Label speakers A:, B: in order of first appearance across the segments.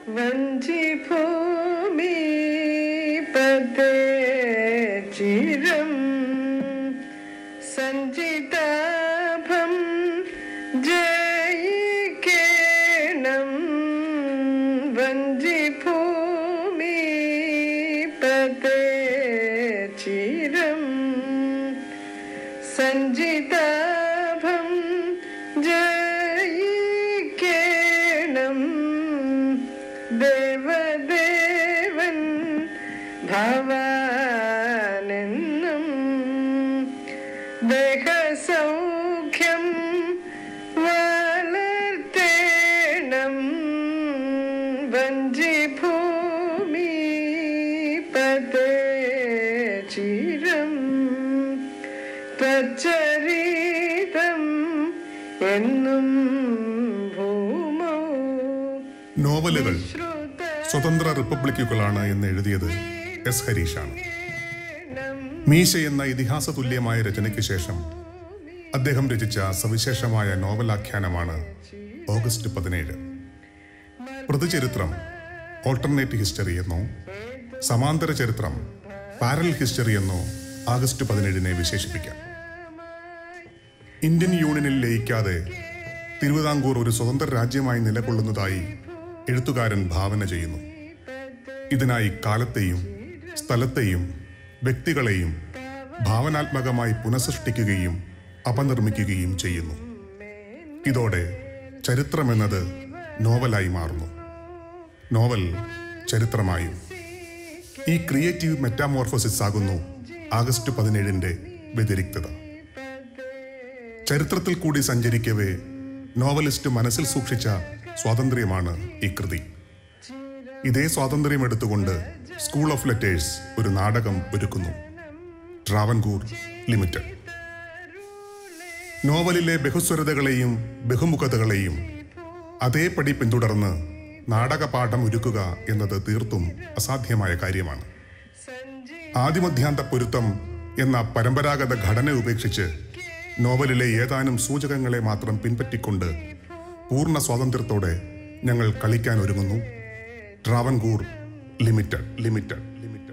A: വഞ്ചിഭൂമി പതേ ചിരം സഞ്ചിതാഭം ജയിക്കേണം വഞ്ചിഭൂമി പതേ ചിരം സഞ്ചിതാഭം ജയിക്കേണം ദേവദേവൻ ഭവാനെന്നും ദേഹസൗഖ്യം വളർത്തേണം വഞ്ചിഭൂമി പതേ ചിരം തച്ചരീതം എന്നും ഭൂമൗ
B: നോവലുകൾ സ്വതന്ത്ര റിപ്പബ്ലിക്കുകളാണ് എന്ന് എഴുതിയത് എസ് ഹരീഷാണ് മീശ എന്ന ഇതിഹാസ തുല്യമായ രചനയ്ക്ക് ശേഷം അദ്ദേഹം രചിച്ച സവിശേഷമായ നോവലാഖ്യാനമാണ് ഓഗസ്റ്റ് പതിനേഴ് പ്രതിചരിത്രം ഓൾട്ടർനേറ്റ് ഹിസ്റ്ററി എന്നോ സമാന്തര ചരിത്രം പാരൽ ഹിസ്റ്ററി എന്നോ ആഗസ്റ്റ് പതിനേഴിനെ വിശേഷിപ്പിക്കാം ഇന്ത്യൻ യൂണിയനിൽ ലയിക്കാതെ തിരുവിതാംകൂർ ഒരു സ്വതന്ത്ര രാജ്യമായി നിലകൊള്ളുന്നതായി എഴുത്തുകാരൻ ഭാവന ചെയ്യുന്നു ഇതിനായി കാലത്തെയും സ്ഥലത്തെയും വ്യക്തികളെയും ഭാവനാത്മകമായി പുനഃസൃഷ്ടിക്കുകയും അപനിർമ്മിക്കുകയും ചെയ്യുന്നു ഇതോടെ ചരിത്രമെന്നത് നോവലായി മാറുന്നു നോവൽ ചരിത്രമായും ഈ ക്രിയേറ്റീവ് മെറ്റാമോർഫോസിസ് ആകുന്നു ആഗസ്റ്റ് പതിനേഴിന്റെ വ്യതിരിക്തത ചരിത്രത്തിൽ കൂടി സഞ്ചരിക്കവേ നോവലിസ്റ്റ് മനസ്സിൽ സൂക്ഷിച്ച സ്വാതന്ത്ര്യമാണ് ഈ കൃതി ഇതേ സ്വാതന്ത്ര്യം എടുത്തുകൊണ്ട് സ്കൂൾ ഓഫ് ലെറ്റേഴ്സ് ഒരു നാടകം ഒരുക്കുന്നു ട്രാവൻകൂർ ലിമിറ്റഡ് നോവലിലെ ബഹുസ്വരതകളെയും ബഹുമുഖതകളെയും അതേപടി പിന്തുടർന്ന് നാടകപാഠം ഒരുക്കുക എന്നത് തീർത്തും അസാധ്യമായ കാര്യമാണ് ആദിമധ്യാന്ത പൊരുത്തം എന്ന പരമ്പരാഗത ഘടന ഉപേക്ഷിച്ച് നോവലിലെ ഏതാനും സൂചകങ്ങളെ മാത്രം പിൻപറ്റിക്കൊണ്ട് പൂർണ്ണ സ്വാതന്ത്ര്യത്തോടെ ഞങ്ങൾ കളിക്കാൻ ഒരുങ്ങുന്നു ട്രാവൻകൂർ ലിമിറ്റഡ് ലിമിറ്റഡ് ലിമിറ്റഡ്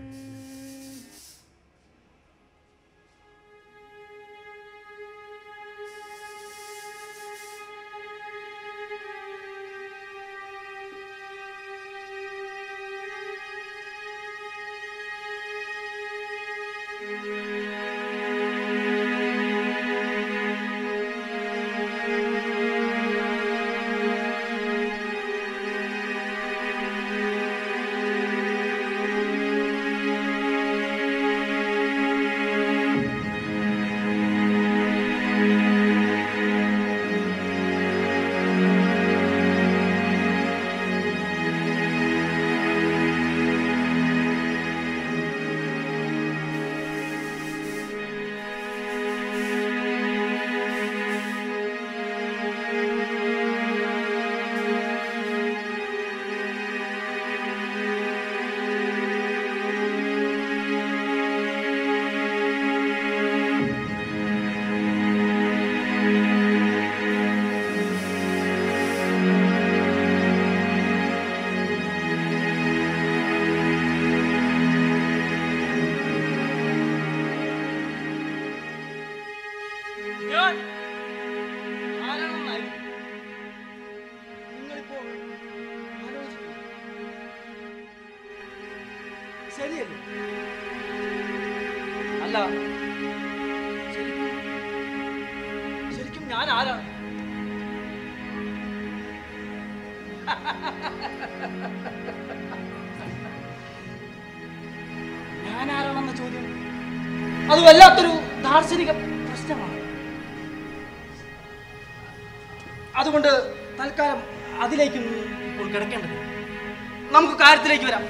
C: ഞാൻ ആരാണെന്നായിരിക്കും നിങ്ങളിപ്പോ ആലോചിക്കും ശരിയല്ലേ അല്ല ശരിക്കും ശരിക്കും ഞാൻ ആരാണ് ഞാൻ ആരാണെന്ന ചോദ്യം അത് വല്ലാത്തൊരു ദാർശനിക പ്രശ്നമാണ് അതുകൊണ്ട് തൽക്കാലം അതിലേക്കൊന്നും ഇപ്പോൾ കിടക്കേണ്ടത് നമുക്ക് കാര്യത്തിലേക്ക് വരാം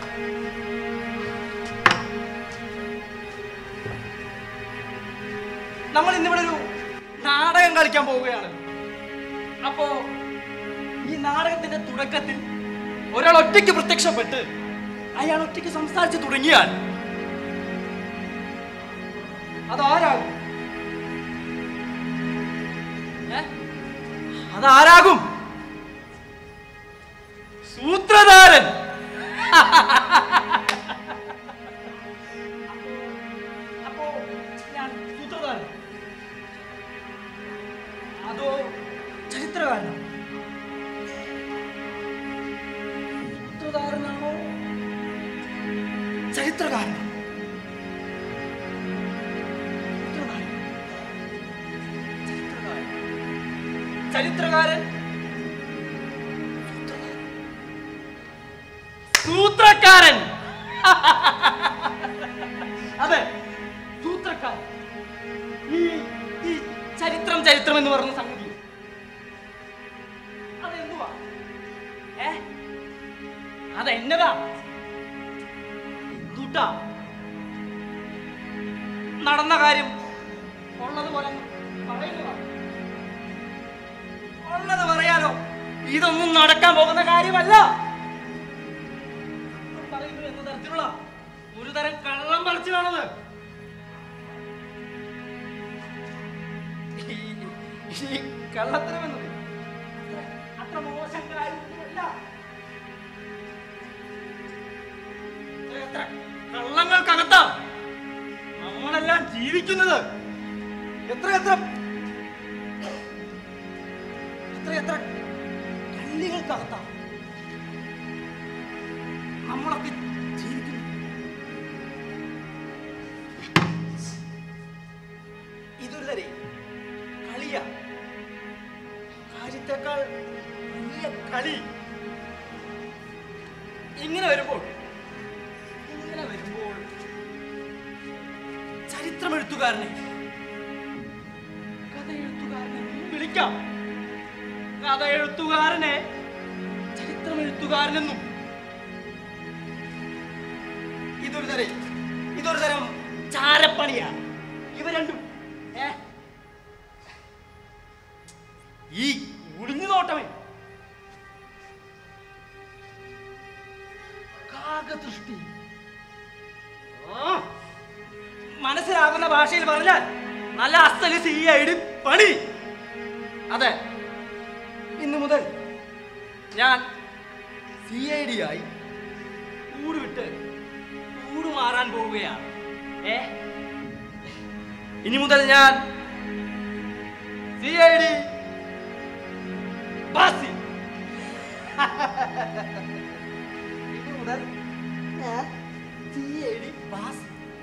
C: നമ്മൾ ഇന്നിവിടെ ഒരു നാടകം കളിക്കാൻ പോവുകയാണ് അപ്പോ ഈ നാടകത്തിന്റെ തുടക്കത്തിൽ ഒരാൾ ഒറ്റയ്ക്ക് പ്രത്യക്ഷപ്പെട്ട് അയാൾ ഒറ്റയ്ക്ക് സംസാരിച്ചു തുടങ്ങിയാൽ അതാരാകും ഏ? അതാരാകും സൂത്രധാരൻ അപ്പോ ഞാൻ സൂത്രധാരൻ അതോ ചരിത്രകാരനോ സൂത്രധാരനാണോ ചരിത്രകാരനോ സൂത്രധാരൻ. ചരിത്രകാരൻ ചരിത്രകാരൻ സൂത്രക്കാരൻ അതെ സൂത്രക്കാരൻ ഈ ഈ ചരിത്രം ചരിത്രം എന്ന് പറഞ്ഞ സംഗതി അതെന്തുവാ ഏ അതെന്നതാ എന്തുട്ടാ നടന്ന കാര്യം ഉള്ളത് പോലെ അങ്ങ് പറയുന്നതാ ഉള്ളത് പറയാലോ ഇതൊന്നും നടക്കാൻ പോകുന്ന കാര്യമല്ല പറയുന്നു എന്ന തരത്തിലുള്ള ഒരു തരം കള്ളം പറച്ചിലാണത് ഈ- ഈ കള്ളത്തരം എന്നത് അത്ര മോശം കാര്യമൊന്നുമല്ല എത്ര എത്ര കള്ളങ്ങൾക്കകത്താ നമ്മളെല്ലാം ജീവിക്കുന്നത് എത്ര എത്ര എത്ര എത്ര കള്ളികൾക്കകത്താ നമ്മളൊക്കെ ജീവിക്കുന്നു ഇതൊരു തരേ കളിയ കാര്യത്തെക്കാൾ വലിയ കളി ഇങ്ങനെ വരുമ്പോൾ ഇങ്ങനെ വരുമ്പോൾ ചരിത്രമെഴുത്തുകാരനെ കഥ എഴുത്തുകാരനെ വിളിക്കാം കഥ എഴുത്തുകാരനെ ചരിത്രമെഴുത്തുകാരനെന്നും ഇതൊരു തരം ഇതൊരു തരം ചാരപ്പണിയാ ഇവ രണ്ടും ഏ ഈ ഒളിഞ്ഞു നോട്ടമേ കാകദൃഷ്ടി ആ, മനസ്സിലാകുന്ന ഭാഷയിൽ പറഞ്ഞാൽ നല്ല അസ്തലി സി ഐ പണി അതെ ഇന്നു മുതൽ ഞാൻ സി ഐ ഡി ആയി ഊട് വിട്ട് ഊട് മാറാൻ പോവുകയാണ് ഏ ഇനി മുതൽ ഞാൻ സി ഐ ഡി ബാസി ഇനി മുതൽ ഞാൻ സി ഐ ഡി ബാസി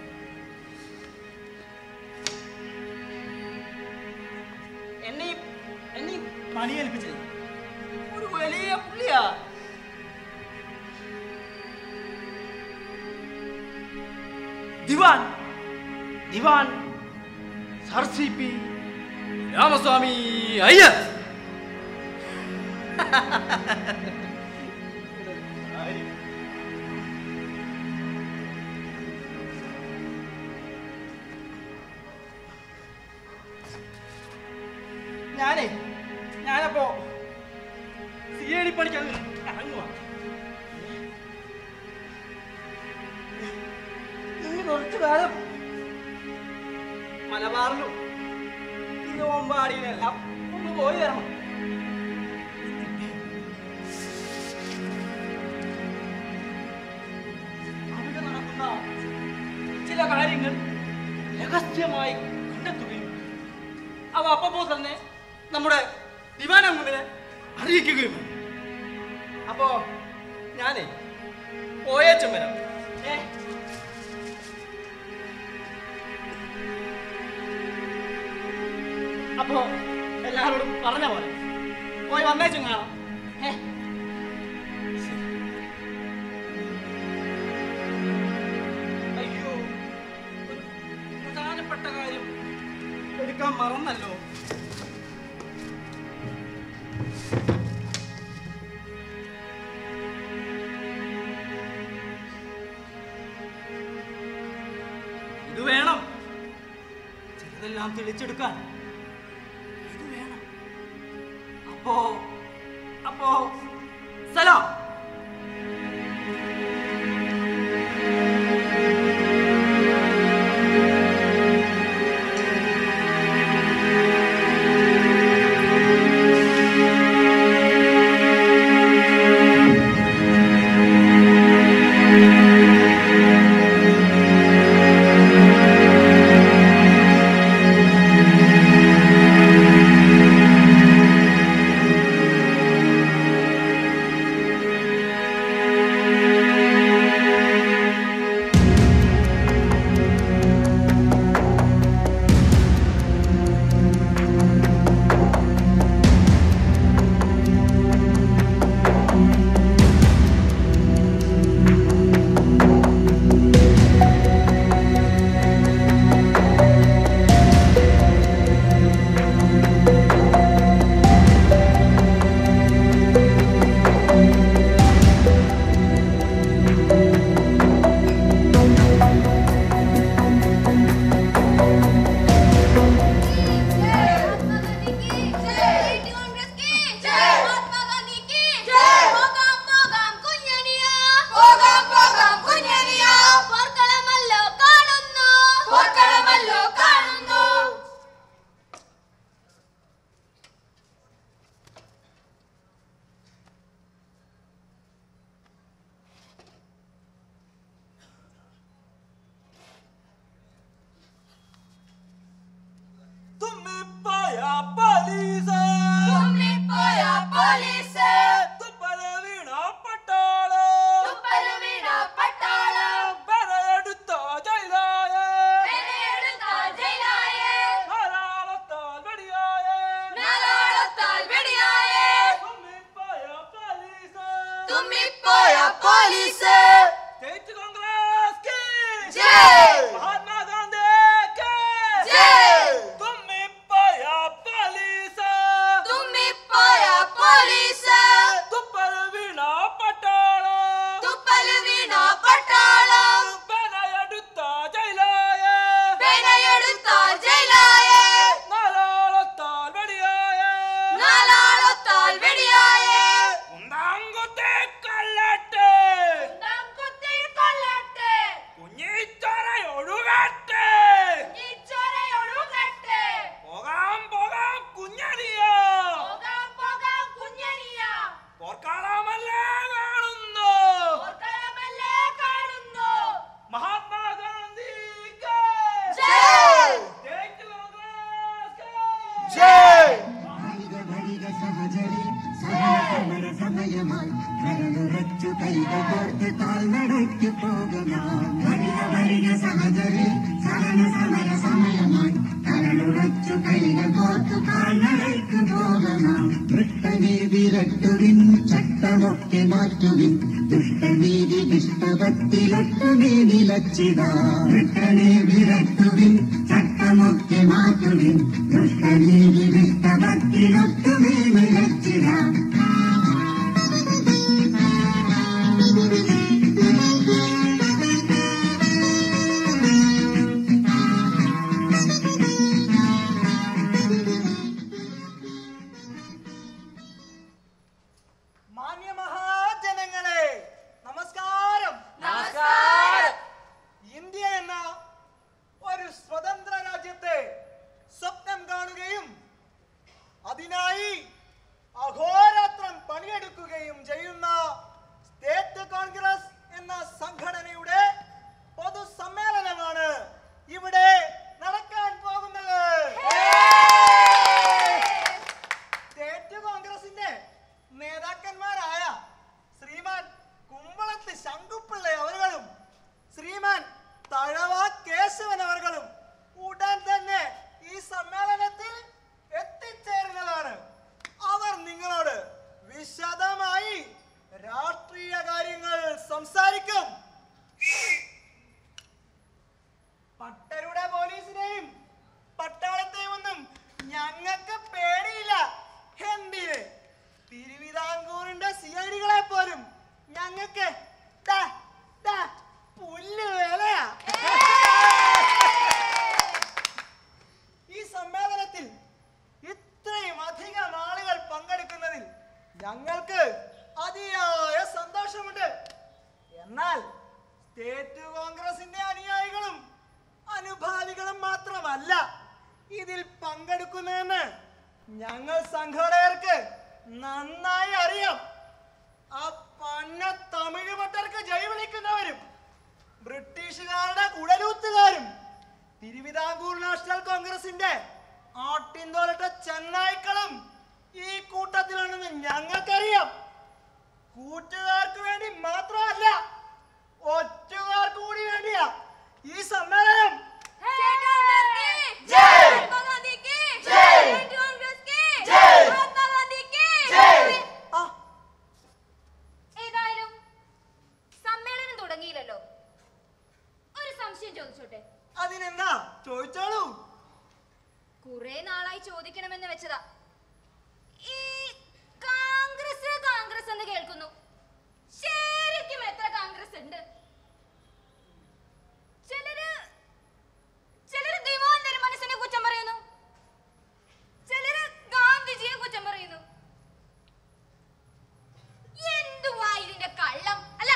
C: എന്നെ ഈ- എന്നെ ഈ പണി ഏൽപ്പിച്ചത് ഒരു വലിയ പുള്ളിയാ ദിവാൻ ദിവാൻ sir C P Ramaswamy Iyer ഞാനേ ഞാനപ്പോ സി ഐ ഡി പഠിക്കാൻ ഇറങ്ങുവാ ഇനി കുറച്ചു കാലം മലബാറിലും തിരുവമ്പാടിയിലെല്ലാം ഒന്ന് പോയി തരണം അവിടെ നടക്കുന്ന ചില കാര്യങ്ങൾ രഹസ്യമായി കണ്ടെത്തുകയും അവ അപ്പോൾ തന്നെ നമ്മുടെ ദിവാനങ്ങുന്നിനെ അറിയിക്കുകയും വേണം. അപ്പോ ഞാനേ പോയേച്ചും വരാം ഏ അപ്പോ എല്ലാവരോടും പറഞ്ഞ പോലെ പോയി വന്നേച്ചും കാണാം ഏ അയ്യോ ഒരു പ്രധാനപ്പെട്ട കാര്യം എടുക്കാൻ മറന്നല്ലോ ഇത് വേണം ചിലതെല്ലാം തെളിച്ചെടുക്കാൻ ഇത് വേണം അപ്പോ അപ്പോ സലാം പോലീസ്
D: തുമ്മിപ്പോയ പോലീസ്
C: തുപ്പല് വീണ പട്ടാളോ
D: തുപ്പല് വീണ പട്ടാളം
C: പെരയെടുത്ത ജയിലായേ
D: പെരയെടുത്ത ജയിലായേ
C: ധാരാളത്താൽ വെടിയായേ
D: നാലാളത്താൽ വെടിയായേ
C: തുമ്മിപ്പോയ പോലീസ്
D: തുമ്മിപ്പോയ പോലീസ്
C: സ്റ്റേറ്റ് കോൺഗ്രസ് കി
D: ജയ്!
C: മഹാത്മാഗാന്ധി കി
D: ജയ്!
C: തുമ്മിപ്പോയ പോലീസ്
D: തുമ്മിപ്പോയ പോലീസ്
C: തുപ്പല് വീണ പട്ടാളം
D: തുപ്പല് വീണ പട്ടാളം
C: പെരയെടുത്ത ജയിലായേ
D: പെരയെടുത്ത ജയിലായേ
C: നാലാളത്താൽ വെടിയായേ
D: നാലാളത്താൽ വെടിയായേ
C: കുന്താങ്കുത്തി കല്ലട്ടെ
D: കുത്തി കൊല്ലട്ടെ
C: കുഞ്ഞിച്ചോര ഒഴുകട്ടെ
D: ഈ ചൊരയൊഴുകട്ടെ
C: പോകാം പോകാം കുഞ്ഞനിയോ
D: പോകാം പോകാം കുഞ്ഞനിയ
C: പോർക്കാളമല്ലേ കാണുന്നു
D: ഓർക്കണമല്ലേ കാണുന്നു
C: മഹാത്മാഗാന്ധി
D: ജയ്!
E: ഭരിക ഭരിക സഹചരി സഹന സമര സമയമായി കരളുറച്ചു കൈകൾ കോർത്ത് കാൽനടയ്ക്ക് പോകണം ഭരിക ഭരിക സഹചരി സഹന സമര സമയമായി കരളുറച്ചു കൈകൾ കോർത്ത് കാൽനടയ്ക്ക് പോകണം വൃട്ടനെ വിരട്ടുവിൻ ചട്ടമൊക്കെ മാറ്റുവിൻ ദുഷ്ടനീതി ദുഷ്ടഭക്തിലൊട്ടുമേ നിലച്ചിടാം വൃട്ടനെ വിരട്ടുവിൻ ചട്ടമൊക്കെ മാറ്റുവിൻ ദുഷ്ടനീതി ദുഷ്ടഭക്തിലൊട്ടുമേ നിലച്ചിടാം
C: മാന്യമഹാജനങ്ങളെ നമസ്കാരം
D: നമസ്കാരം.
C: ഇന്ത്യ എന്ന ഒരു സ്വതന്ത്ര രാജ്യത്തെ സ്വപ്നം കാണുകയും അതിനായി അഹോരാത്രം പണിയെടുക്കുകയും ചെയ്യുന്ന സ്റ്റേറ്റ് കോൺഗ്രസ് എന്ന സംഘടനയുടെ പൊതുസമ്മേളനമാണ് ഇവിടെ നടക്കാൻ പോകുന്നത് സ്റ്റേറ്റ് കോൺഗ്രസിന്റെ നേതാക്കന്മാരായ ശ്രീമാൻ കുമ്പളത്ത് ശങ്കുപ്പിള്ള അവர்களுം ശ്രീമാൻ തഴവ കേശവൻ അവர்களுം ഉടൻ തന്നെ ഈ സമ്മേളനത്തിൽ എത്തിച്ചേരുന്നതാണ് അവർ നിങ്ങളോട് വിശദമായി രാഷ്ട്രീയ കാര്യങ്ങൾ സംസാരിക്കും പട്ടരുടെ പോലീസിനെയും പട്ടാളത്തെയും ഒന്നും ഞങ്ങൾക്ക് പേടിയില്ല എന്തിന് തിരുവിതാംകൂറിന്റെ സിഐഡികളെ പോലും ഞങ്ങൾക്ക് ദാ, ദാ, പുല്ല് വേലയാ ഈ സമ്മേളനത്തിൽ ഇത്രയും അധികം ആളുകൾ പങ്കെടുക്കുന്നതിൽ ഞങ്ങൾക്ക് അതിയായ സന്തോഷമുണ്ട് എന്നാൽ സ്റ്റേറ്റ് കോൺഗ്രസിന്റെ അനുയായികളും അനുഭാവികളും മാത്രമല്ല ഇതിൽ പങ്കെടുക്കുന്നതെന്ന് ഞങ്ങൾ സംഘടകർക്ക് നന്നായി അറിയാം ആ പന്ന തമിഴ് ഭട്ടർക്ക് ജയ് വിളിക്കുന്നവരും ബ്രിട്ടീഷുകാരുടെ കുടലൂത്തുകാരും തിരുവിതാംകൂർ നാഷണൽ കോൺഗ്രസിന്റെ ആട്ടിൻതോലട്ട ചെന്നായ്ക്കളും ഈ കൂട്ടത്തിലാണെന്ന് ഞങ്ങൾക്കറിയാം കൂട്ടുകാർക്ക് വേണ്ടി മാത്രമല്ല ഒറ്റുകാർക്ക് കൂടി വേണ്ടിയാ ഈ സമ്മേളനം ആ
F: ഏതായാലും സമ്മേളനം തുടങ്ങിയില്ലല്ലോ ഒരു സംശയം ചോദിച്ചോട്ടെ
C: അതിനെന്താ ചോദിച്ചോളൂ
F: കുറെ നാളായി ചോദിക്കണമെന്ന് വെച്ചതാ ഈ കോൺഗ്രസ് കോൺഗ്രസ് എന്ന് കേൾക്കുന്നു ശരിക്കും എത്ര കോൺഗ്രസ് ഉണ്ട് ചിലര് ചിലര് ദിവാൻ മനസ്സിനെ കുറ്റം പറയുന്നു ചിലര് ഗാന്ധിജിയെ കുറ്റം പറയുന്നു എന്തുവാ ഇതിന്റെ കള്ളം അല്ല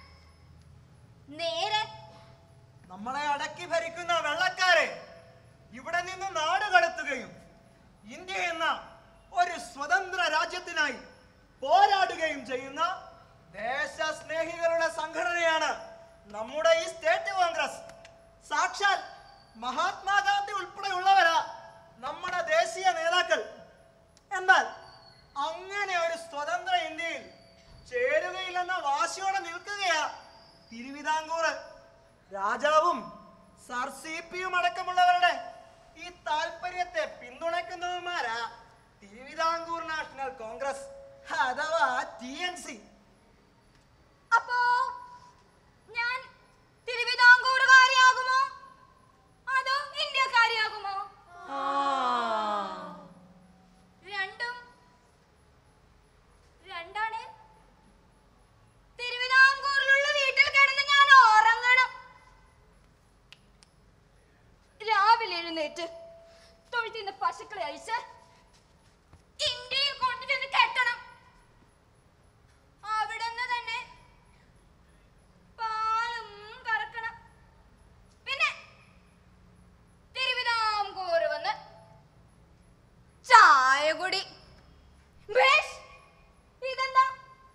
F: നേരെ
C: നമ്മളെ അടക്കി ഭരിക്കുന്ന വെള്ളക്കാരെ ഇവിടെ നിന്ന് നാട് കടത്തുകയും ഇന്ത്യ എന്ന ഒരു സ്വതന്ത്ര രാജ്യത്തിനായി പോരാടുകയും ചെയ്യുന്ന ദേശസ്നേഹികളുടെ സംഘടനയാണ് നമ്മുടെ ഈ സ്റ്റേറ്റ് കോൺഗ്രസ് സാക്ഷാൽ മഹാത്മാഗാന്ധി ഉൾപ്പെടെയുള്ളവരാ
G: നമ്മുടെ ദേശീയ നേതാക്കൾ എന്നാൽ അങ്ങനെ ഒരു സ്വതന്ത്ര ഇന്ത്യയിൽ ചേരുകയില്ലെന്ന വാശിയോടെ നിൽക്കുകയാ തിരുവിതാംകൂർ രാജാവും സർ സി പിയും അടക്കമുള്ളവരുടെ ഈ താല്പര്യത്തെ പിന്തുണയ്ക്കുന്നവന്മാരാ തിരുവിതാംകൂർ നാഷണൽ കോൺഗ്രസ് അഥവാ ടി എൻ സി
F: അപ്പോ ഞാൻ തിരുവിതാംകൂറുകാരിയാകുമോ അതോ ഇന്ത്യക്കാരിയാകുമോ രണ്ടും രണ്ടാണ് തിരുവിതാംകൂറിലുള്ള വീട്ടിൽ കിടന്ന് ഞാൻ ഉറങ്ങണം രാവിലെ എഴുന്നേറ്റ് തൊഴുത്തിന്ന് പശുക്കളെ അഴിച്ച് ഇന്ത്യയിൽ കൊണ്ടുചെന്ന് കെട്ടണം അവിടുന്ന് തന്നെ പാലും കറക്കണം പിന്നെ തിരുവിതാംകൂർ വന്ന് ചായ കുടി ബേഷ്, ഇതെന്താ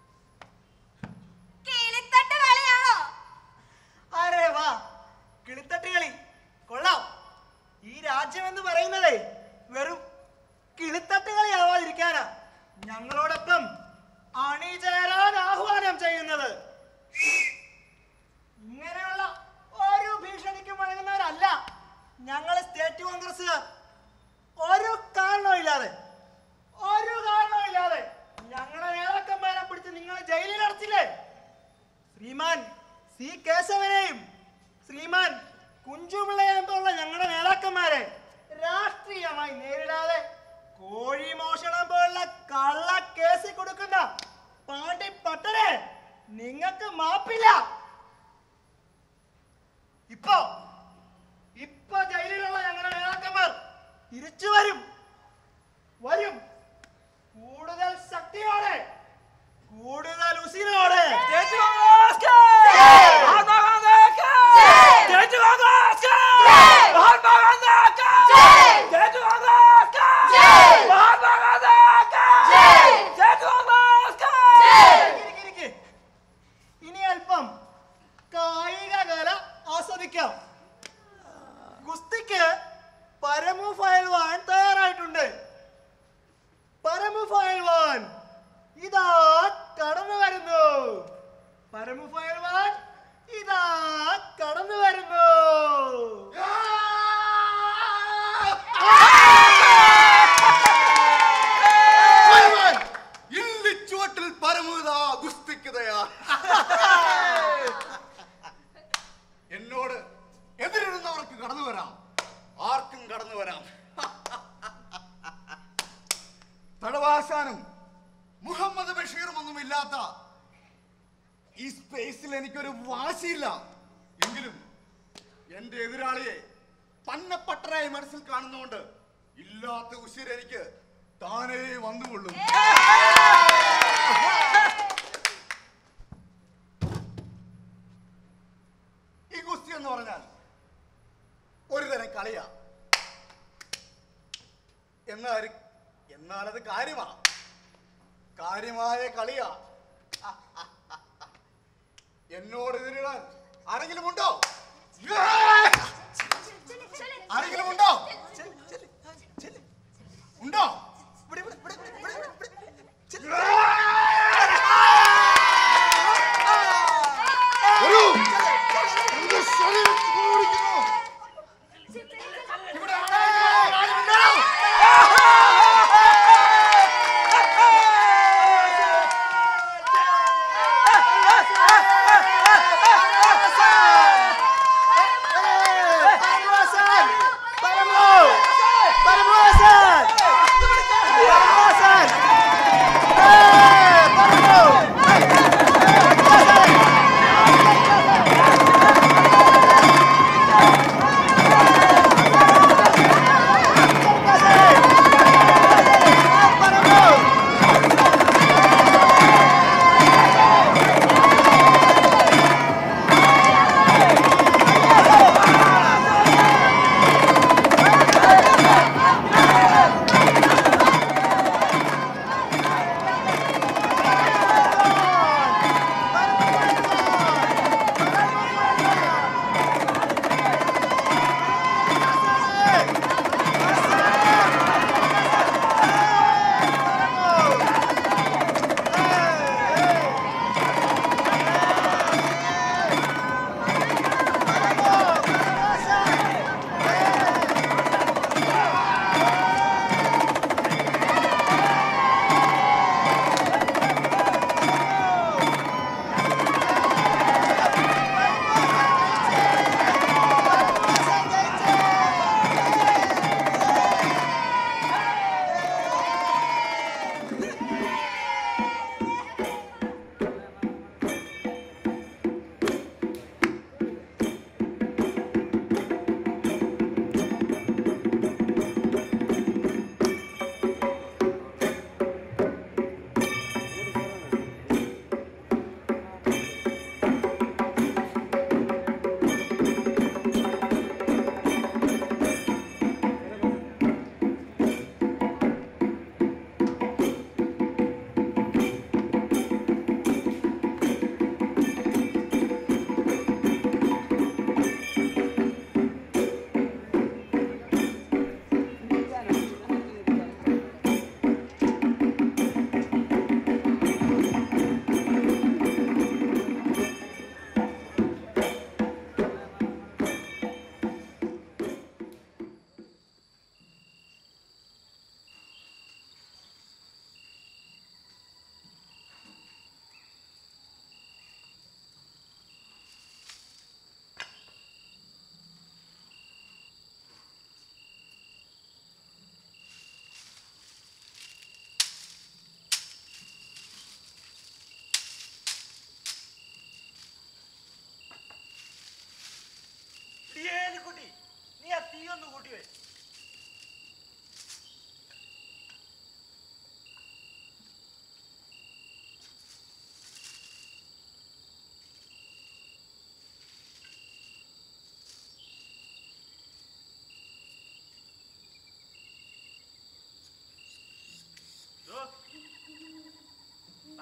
F: കിളിത്തട്ട് കളിയാണോ
G: അരേ വാ കിളിത്തട്ട് കളി കൊള്ളാം ഈ രാജ്യം എന്ന് പറയുന്നതേ വെറും കിളിത്തട്ട് കളി ആവാതിരിക്കാനാ ഞങ്ങളോടൊപ്പം അണിചേരാൻ ആഹ്വാനം ചെയ്യുന്നത് ഇങ്ങനെയുള്ള ഒരു ഭീഷണിക്കും വഴങ്ങുന്നവരല്ല ഞങ്ങൾ സ്റ്റേറ്റ് കോൺഗ്രസ്സുകാർ ഒരു കാരണവുമില്ലാതെ ഒരു കാരണവുമില്ലാതെ ഞങ്ങളുടെ നേതാക്കന്മാരെ പിടിച്ച് നിങ്ങൾ ജയിലിൽ അടച്ചില്ലേ ശ്രീമാൻ സി കേശവനെയും ശ്രീമാൻ കുഞ്ചുപിള്ളയെയും പോലുള്ള ഞങ്ങളുടെ നേതാക്കന്മാരെ രാഷ്ട്രീയമായി നേരിടാതെ കോഴി മോഷണം പോലുള്ള കള്ള കേസിൽ കൊടുക്കുന്ന പാണ്ടി പട്ടരെ നിങ്ങൾക്ക് മാപ്പില്ല ഇപ്പോ ഇപ്പൊ ജയിലിലുള്ള ഞങ്ങളുടെ നേതാക്കന്മാർ തിരിച്ചു വരും വരും കൂടുതൽ ശക്തിയോടെ കൂടുതൽ ഉസിരോടെ ഇരിക്ക്, ഇരിക്ക്. ഇനി അല്പം കായിക കല ആസ്വദിക്കാം ഗുസ്തിക്ക് പരമു ഫയൽവാൻ തയ്യാറായിട്ടുണ്ട് പരമു ഫയൽവാൻ ഇതാ കടന്നു വരുന്നു പരമു ഫയൽവാൻ ഇതാ കടന്നു വരുന്നു
H: ഇല്ലിച്ചുവട്ടിൽ പരമുതാ ഗുസ്തിക്കുകയാ എന്നോട് എതിരിടുന്നവർക്ക് കടന്നു വരാം ആർക്കും കടന്നു വരാം തടവാശാനും മുഹമ്മദ് ബഷീറും ഒന്നും ഇല്ലാത്ത ഈ സ്പേസിൽ എനിക്കൊരു വാശിയില്ല എങ്കിലും എന്റെ എതിരാളിയെ പന്നപ്പട്ടരായി മനസ്സിൽ കാണുന്നതുകൊണ്ട് ഇല്ലാത്ത ഉശിർ എനിക്ക് താനേ വന്നുകൊള്ളും ഈ ഗുസ്തി എന്ന് പറഞ്ഞാൽ ഒരു തരം കളിയാ എന്നാൽ എന്നാൽ അത് കാര്യമാ കാര്യമായ കളിയാ എന്നോട് എതിരിടാൻ ആരെങ്കിലും ഉണ്ടോ ആരെങ്കിലും ഉണ്ടോ ഉണ്ടോ
G: ഇവിടെ, ഇവിടെ, ഇവിടെ, ഇവിടെ, ഇവിടെ, ഇവിടെ. ചെല്ല്.
H: വരൂ. എന്റെ ശരീരം ചൂടിക്കുന്നു. ഇവിടെ ആരെങ്കിലും ആരുമുണ്ടോ?
G: പരമു! പരമു! പരമു!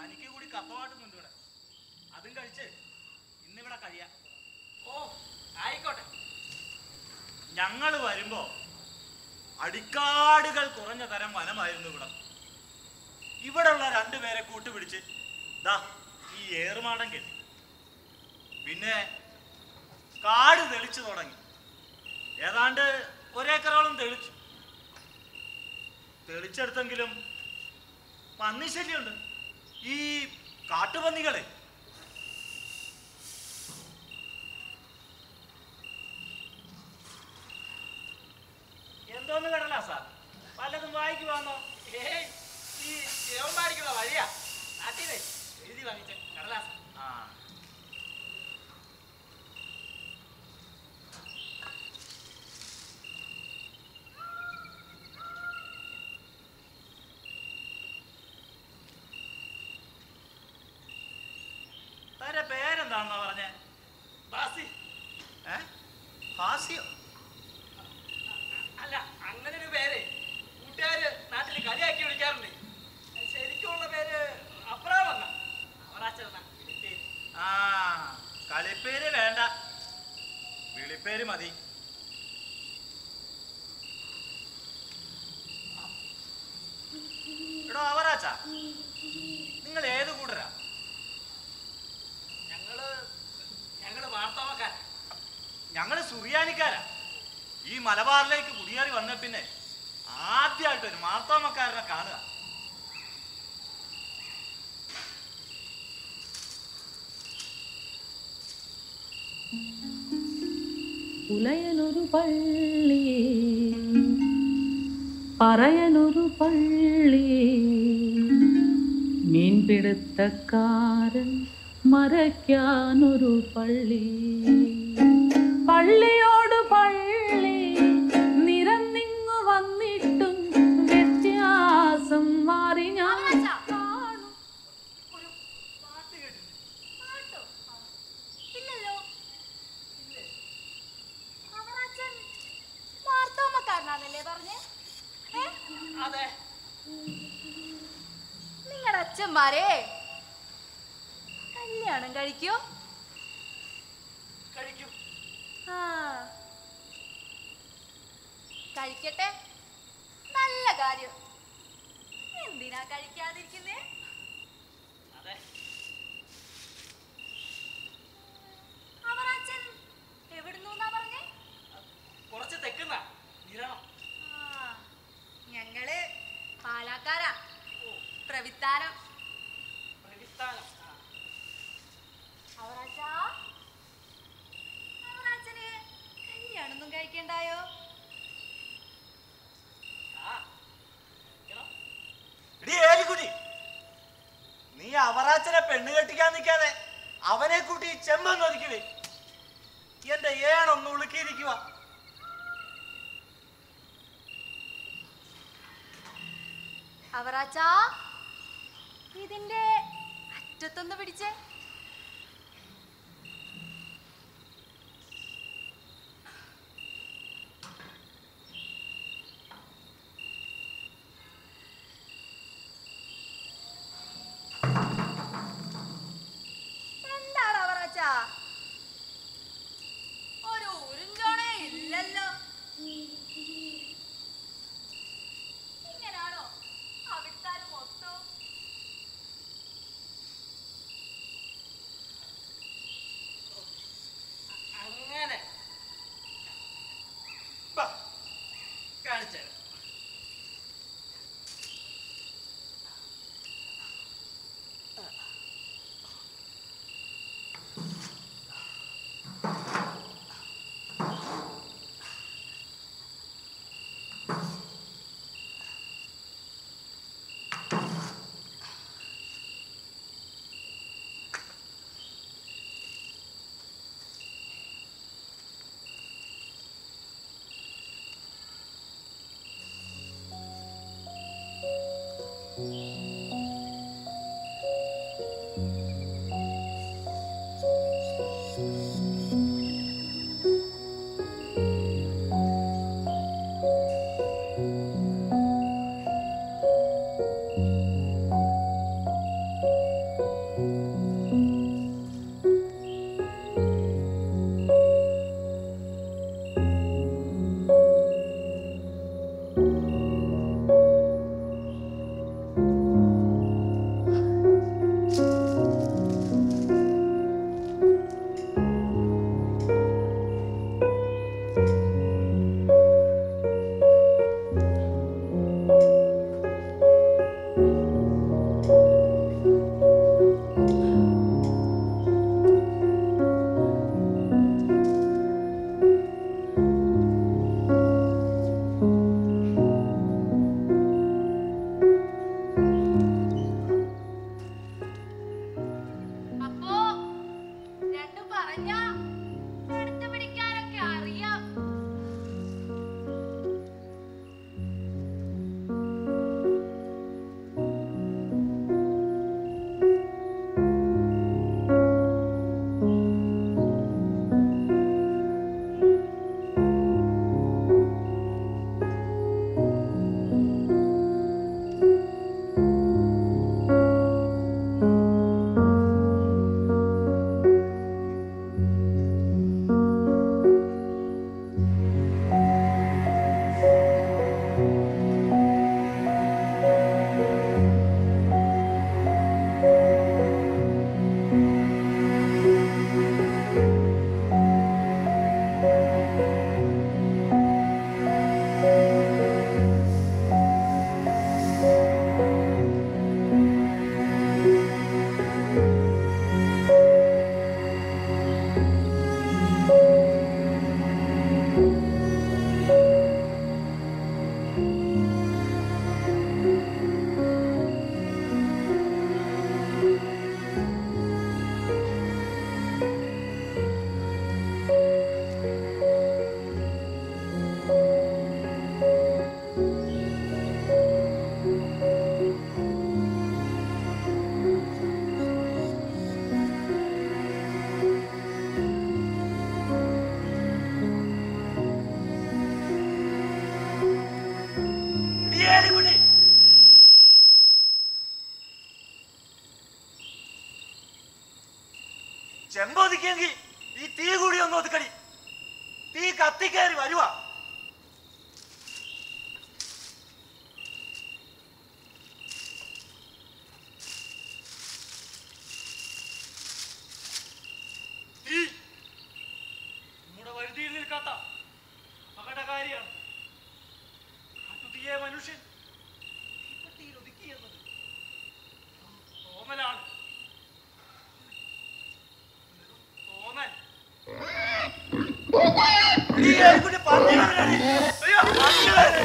I: തനിക്ക് കൂടി കപ്പമാട്ടുന്നുണ്ട് ഇവിടെ അതും കഴിച്ച് ഇന്നിവിടെ കഴിയാം
C: ഓ ആയിക്കോട്ടെ
I: ഞങ്ങൾ വരുമ്പോ അടിക്കാടുകൾ കുറഞ്ഞ തരം വനമായിരുന്നു ഇവിടെ ഇവിടെയുള്ള രണ്ടുപേരെ കൂട്ടുപിടിച്ച് ദാ ഈ ഏറുമാടം കെട്ടി പിന്നെ കാട് തെളിച്ചു തുടങ്ങി ഏതാണ്ട് ഒരേക്കറോളം തെളിച്ചു തെളിച്ചെടുത്തെങ്കിലും പന്നി ശല്യമുണ്ട് ഈ കാട്ടുപന്നികളെ എന്തോന്ന് കടലാ സാർ വല്ലതും വായിക്കുവാന്നോ
C: ഏയ് ഈ ശിവന്മാരിക്കുള്ള വഴിയാ നാട്ടിലെ എഴുതി വാങ്ങിച്ച കടലാസ്
I: ആ തന്റെ പേരെന്താണെന്നാ പറഞ്ഞേ
C: ബാസി
I: ഏ ഹാസ്യോ
C: അല്ല അങ്ങനെ ഒരു പേര് കൂട്ടുകാര് നാട്ടിൽ കളിയാക്കി വിളിക്കാറുണ്ട് ശരിക്കുള്ള പേര് അപ്രാവെന്ന അവറാച്ചെന്ന പേര്
I: ആ കളിപ്പേര് വേണ്ട വിളിപ്പേര് മതി എടോ അവറാച്ച നിങ്ങൾ ഏത് കൂട്ടരാ
C: ഞങ്ങള് ഞങ്ങള് വാർത്താവക്കാരാ
I: ഞങ്ങള് സുറിയാനിക്കാരാ ഈ മലബാറിലേക്ക് കുടിയേറി വന്ന പിന്നെ ആദ്യമായിട്ട് ഒരു മാർത്താമക്കാരനെ കാണുക
J: ഉലയനൊരു പള്ളി പറയനൊരു പള്ളി മീൻപിടുത്തക്കാരൻ മറയ്ക്കാനൊരു പള്ളി പള്ളിയോട് പള്ളി നിരന്നിങ്ങു വന്നിട്ടും വ്യത്യാസം മാറി ഞാൻ കാണും
F: ഒരു പാട്ടോ ഇല്ലല്ലോ അവറാച്ചൻ മാർത്തോമക്കാരനാണല്ലേ പറഞ്ഞേ ഏ?
C: അതെ
F: നിങ്ങളുടെ അച്ഛന്മാരെ കല്യാണം കഴിക്കോ
C: കഴിക്കും
F: ആ കഴിക്കട്ടെ നല്ല കാര്യം എന്തിനാ കഴിക്കാതിരിക്കുന്നേ
C: അതെ
F: അവറാച്ചൻ എവിടുന്നാ പറഞ്ഞേ
C: കുറച്ച് തെക്കുന്ന നിരണം
F: ആ, ഞങ്ങള് പാലാക്കാരാ പ്രവിത്താനം
C: പ്രവിത്താനം ആ.
F: അവറാച്ചാ അവറാച്ചന് കല്യാണൊന്നും കഴിക്കണ്ടായോ
C: ആ കഴിക്കണം.
I: എടീ ഏലിക്കുട്ടി നീ അവറാച്ചനെ പെണ്ണ് കെട്ടിക്കാൻ നിൽക്കാതെ അവനെ കൂട്ടി ചെമ്മൻ ഒതുക്കിവേ എന്റെ ഏണൊന്ന് ഉളുക്കിയിരിക്കുക
F: അവറാച്ചാ ഇതിന്റെ അറ്റത്തൊന്ന് പിടിച്ചേ എന്താണ് അവറാച്ചാ ഒരു ഉരുഞ്ചോണേ ഇല്ലല്ലോ ഇങ്ങനാണോ അവിടുത്തെ മൊത്തം
G: ചെമ്പൊതുക്കിയെങ്കിൽ ഈ തീ കൂടി ഒന്ന് ഒതുക്കടി തീ കത്തിക്കയറി വരുവാ
C: തീ നമ്മുടെ വരുതിയിൽ നിൽക്കാത്ത അപകടകാരിയാണ് കാട്ടുതീയെ മനുഷ്യൻ തീപ്പെട്ടിയിൽ ഒതുക്കി എന്നത് തോന്നലാണ് തോന്നൽ
G: ഈ എലിക്കുട്ടി പന്നികളാണ്. അയ്യോ, പന്നികളാണ്.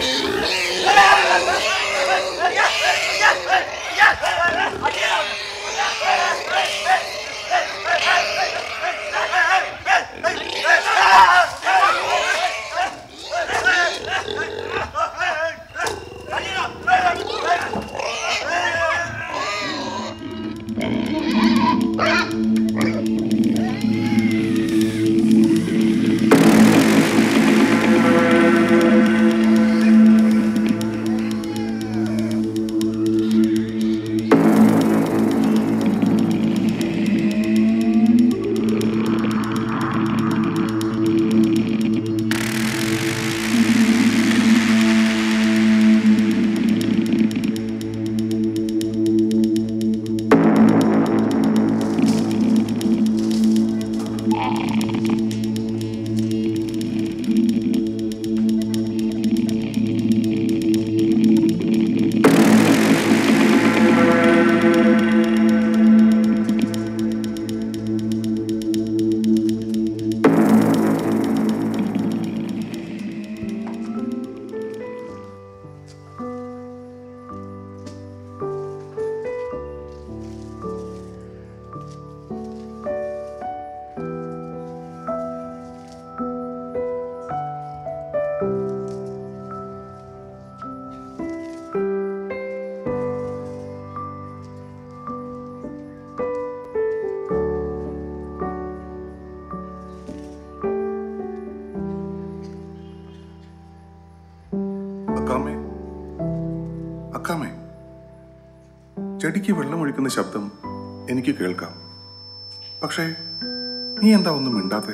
B: അക്കാമേ അക്കാമേ ചെടിക്ക് വെള്ളമൊഴിക്കുന്ന ശബ്ദം എനിക്ക് കേൾക്കാം പക്ഷേ നീ എന്താ ഒന്നും മിണ്ടാത്തെ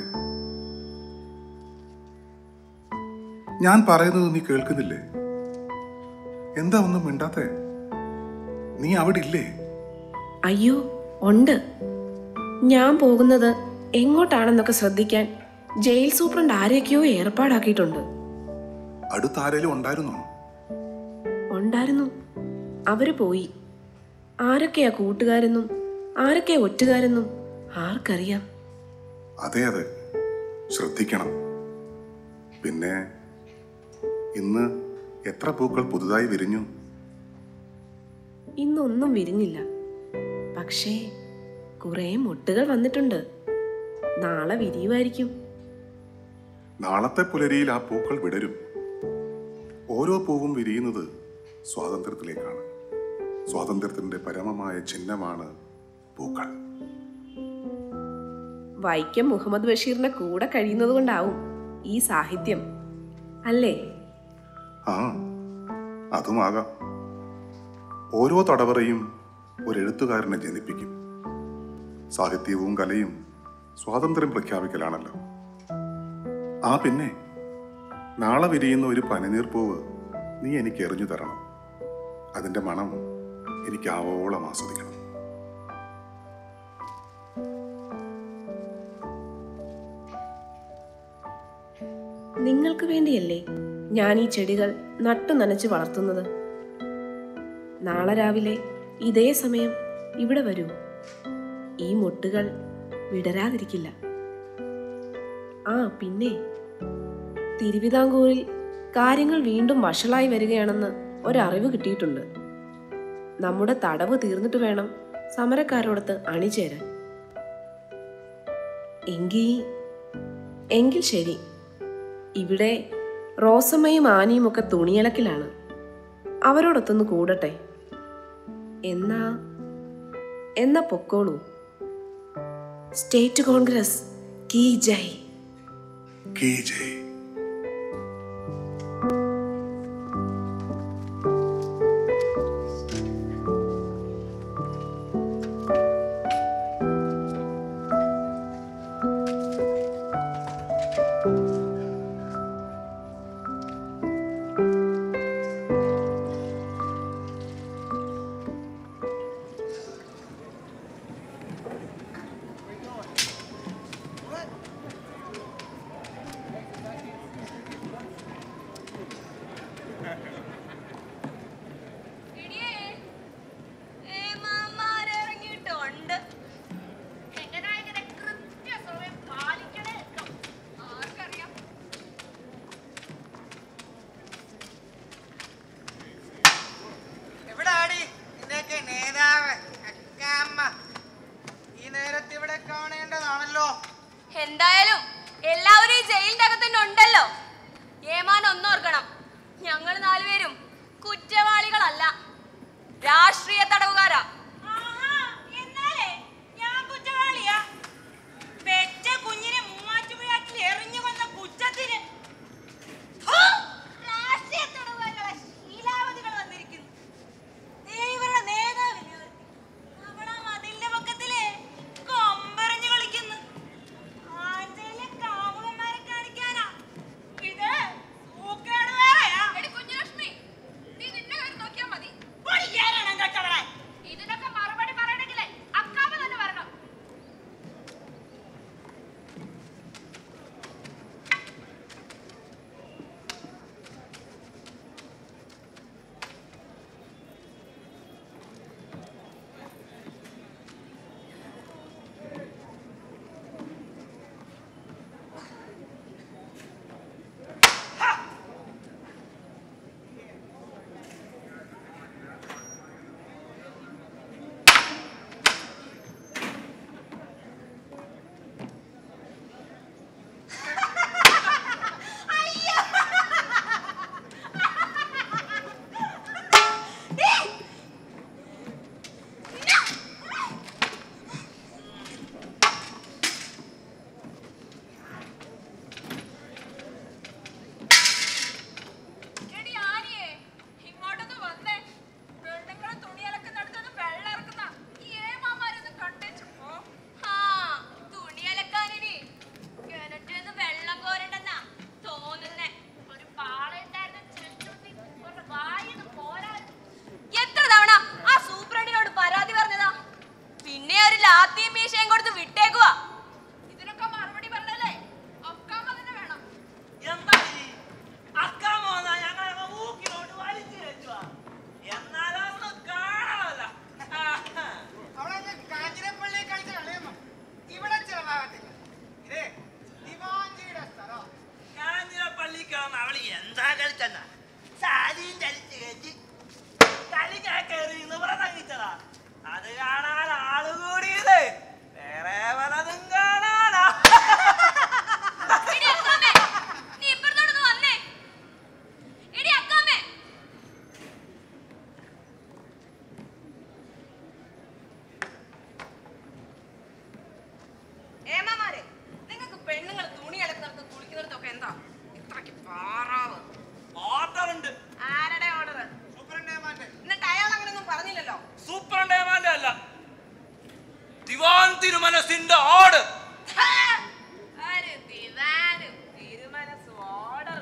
B: ഞാൻ പറയുന്നത് നീ കേൾക്കുന്നില്ലേ എന്താ ഒന്നും മിണ്ടാത്തെ നീ അവിടെ ഇല്ലേ
K: അയ്യോ ഉണ്ട് ഞാൻ പോകുന്നത് എങ്ങോട്ടാണെന്നൊക്കെ ശ്രദ്ധിക്കാൻ ജയിൽ സൂപ്രണ്ട് ആരെയൊക്കെയോ ഏർപ്പാടാക്കിയിട്ടുണ്ട്
B: അടുത്ത ആരേലും ഉണ്ടായിരുന്നോ
K: ഉണ്ടായിരുന്നു അവര് പോയി ആരൊക്കെയാ കൂട്ടുകാരെന്നും ആരൊക്കെയാ ഒറ്റുകാരെന്നും ആർക്കറിയാം
B: അതെ അതെ ശ്രദ്ധിക്കണം പിന്നെ ഇന്ന് എത്ര പൂക്കൾ പുതുതായി വിരിഞ്ഞു
K: ഇന്നൊന്നും വിരിഞ്ഞില്ല പക്ഷേ കുറേ മുട്ടുകൾ വന്നിട്ടുണ്ട് നാളെ വിരിയുമായിരിക്കും
B: നാളത്തെ പുലരിയിൽ ആ പൂക്കൾ വിടരും ഓരോ പൂവും വിരിയുന്നത് സ്വാതന്ത്ര്യത്തിലേക്കാണ് സ്വാതന്ത്ര്യത്തിന്റെ പരമമായ ചിഹ്നമാണ് പൂക്കൾ
K: വൈക്കം മുഹമ്മദ് ബഷീറിന്റെ കൂടെ കഴിയുന്നത് കൊണ്ടാവും ഈ സാഹിത്യം അല്ലേ
B: ആ അതുമാകാം ഓരോ തടവറയും ഒരു എഴുത്തുകാരനെ ജനിപ്പിക്കും സാഹിത്യവും കലയും സ്വാതന്ത്ര്യം പ്രഖ്യാപിക്കലാണല്ലോ ആ പിന്നെ നാളെ വിരിയുന്ന ഒരു പനിനീർപ്പൂവ് നീ എനിക്ക് എറിഞ്ഞു തരണം അതിന്റെ മണം എനിക്ക് ആവോളം ആസ്വദിക്കണം
K: നിങ്ങൾക്ക് വേണ്ടിയല്ലേ ഞാൻ ഈ ചെടികൾ നട്ടു നനച്ച് വളർത്തുന്നത് നാളെ രാവിലെ ഇതേ സമയം ഇവിടെ വരൂ ഈ മൊട്ടുകൾ വിടരാതിരിക്കില്ല ആ പിന്നെ തിരുവിതാംകൂറിൽ കാര്യങ്ങൾ വീണ്ടും വഷളായി വരികയാണെന്ന് ഒരറിവ് കിട്ടിയിട്ടുണ്ട് നമ്മുടെ തടവ് തീർന്നിട്ട് വേണം സമരക്കാരോടത്ത് അണിചേരാൻ എങ്കിൽ എങ്കിൽ ശരി ഇവിടെ റോസമ്മയും ആനിയും ഒക്കെ തുണിയലക്കിലാണ് അവരോടൊത്തൊന്ന് കൂടട്ടെ എന്നാ എന്നാ പൊക്കോളൂ സ്റ്റേറ്റ് കോൺഗ്രസ് കീ ജയ്
B: കീ ജയ്
F: കത്തിയും മീശയും കൊടുത്ത് വിട്ടേക്കുവാ ഇതിനൊക്കെ മറുപടി പറഞ്ഞല്ലേ അക്കാമ്മ തന്നെ വേണം
G: എന്താ ഈ അക്കാൻ പോന്ന ഞങ്ങൾ ഊക്കിലോട്ട് വലിച്ചു വെച്ചുവാ എന്നാലൊന്ന് കാണാമല്ലോ
L: അവിടെ കാഞ്ഞിരപ്പള്ളി കളിച്ച കളിയൊന്നും ഇവിടെ ചെലവാകത്തില്ല ഇതേ ദിവാഞ്ചിയുടെ സ്ഥലം
G: കാഞ്ഞിരപ്പള്ളിക്കാണ് അവള് എന്താ കളിച്ചെന്ന സാരിയും ചലിച്ച് കയറ്റി കളി ഞാൻ കയറി എന്ന് പ്രസംഗിച്ചതാ അത് കാണാൻ ആള് കൂടിയത് വേറെ പലതും കാണാനാ
F: എടി അക്കാമ്മേ, നീ ഇപ്പുറത്തോട്ടൊന്ന് വന്നേ. എടി അക്കാമ്മേ.
K: ഏമാമാരെ നിങ്ങൾക്ക് പെണ്ണുങ്ങൾ തുണി അലക്കുന്നിടത്തും കുളിക്കുന്നിടത്തൊക്കെ എന്താ ഇത്രയ്ക്ക് പാറാവ്
G: ഓർഡർ ഉണ്ട്
K: ആരുടെ ഓർഡർ എന്നിട്ട് അയാൾ അങ്ങനെയൊന്നും പറഞ്ഞില്ലല്ലോ
G: സൂപ്പർ ഡേമാന്റെ അല്ല ദിവാൻ തിരുമനസിന്റെ ഓർഡർ
K: ആര് ദിവാനും തിരുമനസ് ഓർഡർ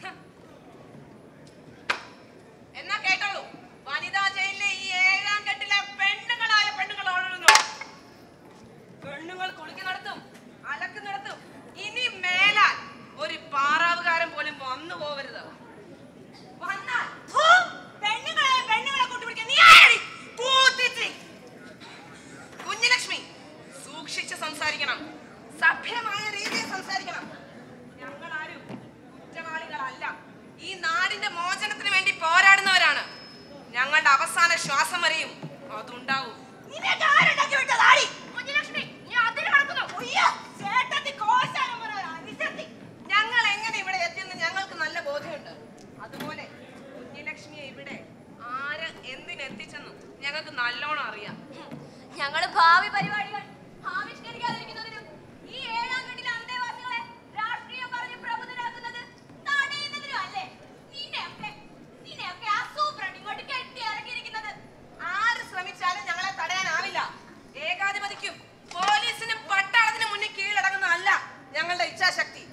K: എന്നാ കേട്ടോളൂ വനിതാ ജയിലിലെ ഈ ഏഴാം കെട്ടിലെ പെണ്ണുങ്ങളായ പെണ്ണുങ്ങൾ ഓടുന്നു പെണ്ണുങ്ങൾ കുളിക്കുന്നിടത്തും അലക്കുന്നിടത്തും ഇനി മേലാൽ ഒരു പാറാവുകാരൻ പോലും വന്നു പോവരുത് വന്നാൽ ഹൂ, പെണ്ണുങ്ങളെ പെണ്ണുങ്ങളെ കൂട്ടുപിടിക്കാൻ നീ ആരെടി? കൂത്തിച്ചി. കുഞ്ഞലക്ഷ്മി സൂക്ഷിച്ച് സംസാരിക്കണം സഭ്യമായ രീതിയിൽ സംസാരിക്കണം ഞങ്ങൾ ആരും കുറ്റവാളികളല്ല ഈ നാടിന്റെ മോചനത്തിന് വേണ്ടി പോരാടുന്നവരാണ് ഞങ്ങളുടെ അവസാന ശ്വാസം വരെയും അതുണ്ടാവും
F: നിനക്ക് ആരുണ്ടാക്കി വിട്ടതാടി? കുഞ്ഞലക്ഷ്മി, നീ അതിന് കടക്കുന്നു. ഉയ്യോ, ചേട്ടത്തി കോശാനം പോലെ ഒരു അനുസരണി.
K: ഞങ്ങൾ എങ്ങനെ ഇവിടെ എത്തിയെന്ന് ഞങ്ങൾക്ക് നല്ല ബോധ്യമുണ്ട് അതുപോലെ കുഞ്ഞലക്ഷ്മിയെ ഇവിടെ ആര് എന്തിനെത്തിച്ചെന്നും ഞങ്ങൾക്ക് നല്ലോണം അറിയാം
F: ഞങ്ങള് ഭാവി പരിപാടികൾ ആവിഷ്കരിക്കാതിരിക്കുന്നതിനും ഈ ഏഴാം കെട്ടിലെ അന്തേവാസികളെ രാഷ്ട്രീയം പറഞ്ഞ് പ്രബുദ്ധരാക്കുന്നത് തടയുന്നതിനും അല്ലേ നിന്നെയൊക്കെ നിന്നെയൊക്കെ ആ സൂപ്രണ്ട് ഇങ്ങോട്ട് കെട്ടി ഇറക്കിയിരിക്കുന്നത്
K: ആര് ശ്രമിച്ചാലും ഞങ്ങളെ തടയാനാവില്ല ഏകാധിപതിക്കും പോലീസിനും പട്ടാളത്തിനും മുന്നിൽ കീഴടങ്ങുന്നതല്ല ഞങ്ങളുടെ ഇച്ഛാശക്തി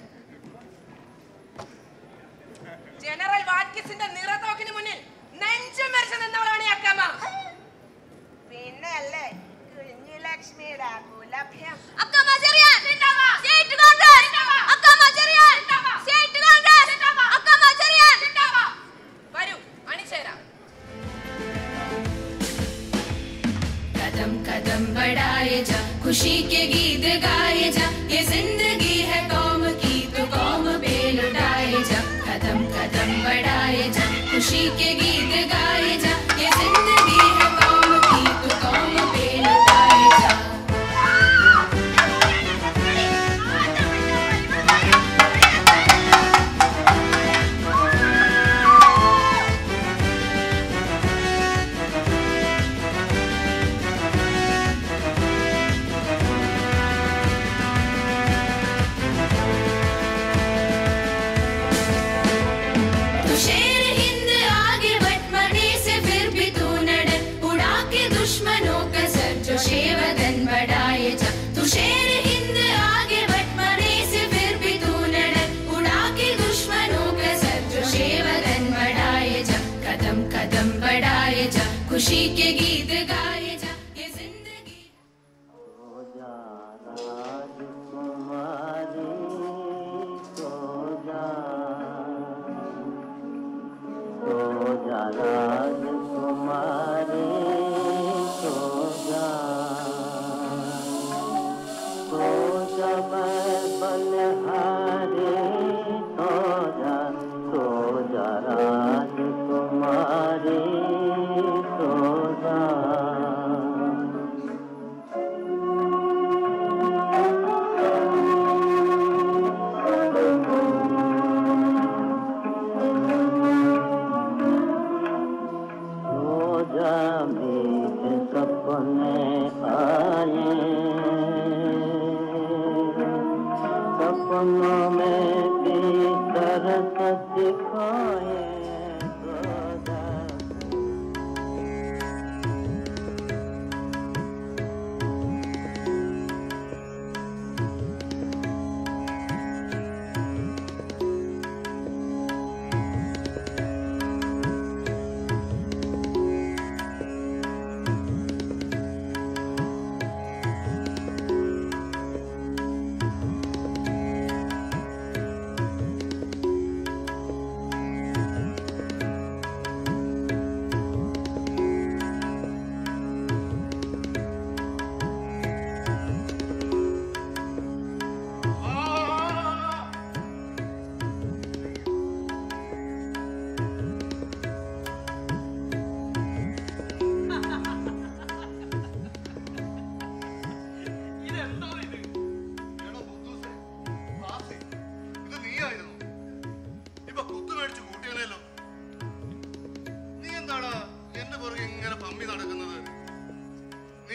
K: ജനറൽ വാറ്റ്കിസിന്റെ നിറത്തോക്കിന് മുന്നിൽ നെഞ്ചും മരിച്ചു നിന്നവളാണ് ഈ അക്കമ്മ പിന്നെ അല്ലേ കുഞ്ഞുലക്ഷ്മിയുടെ കുലഭ്യം
F: Akkamma Cheriyan State Congress Akkamma Cheriyan State Congress Akkamma Cheriyan
K: വരൂ അണിചേരാം
M: कदम कदम बढ़ाए जा खुशी के गीत गाए जा ये जिंदगी है कौम की तो कौम पे लुटाए जा कदम कदम बढ़ाए जा खुशी के गीत गाए जा ये जिंदगी है कौम की तो कौम पे लुटाए जा तू शेर हिंद आगे बट मरने से फिर भी तू न डर उड़ा के दुश्मनों का सर जो शेवदन बढ़ाए जा तू शेर हिंद आगे बट मरने से फिर भी तू न डर उड़ा के दुश्मनों का सर जो शेवदन बढ़ाए जा कदम कदम बढ़ाए जा खुशी के गीत गाए जा ये जिंदगी
N: सपने आए सपनों में भी तरस सिखाए